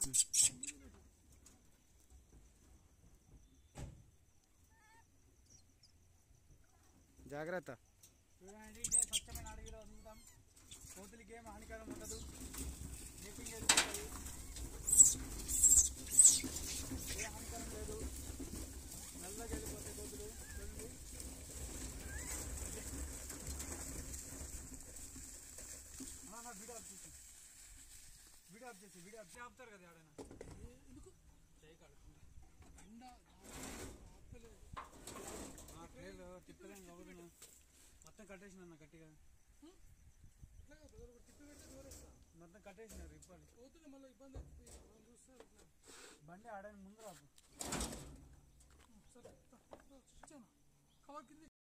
జాగ్రత్త చూడండి ఇదే స్వచ్ఛమైన అడవిలో వదులుతాం కోతులకి ఏం హానికరం ఉండదు మీటింగ్ వెళ్ళిపోతుంది ఏ హానికరం లేదు నల్లగా వెళ్ళిపోతాయి కోతులు చూడండి అన్నా, నా వీడియో ఆఫ్ చేసి వీడియో ఆఫ్ చేసి వీడియో ఆఫ్ ఆపుతారు కదా ఎవడైనా ఎందుకు చేయి కడుక్కుంటా ఆ ట్రైలు తిప్పలేం కాబట్టి మొత్తం కట్టేసిన అన్న గట్టిగా మొత్తం కట్టేసినారు ఇప్పాలి బండి ఆడని ముందు రాపు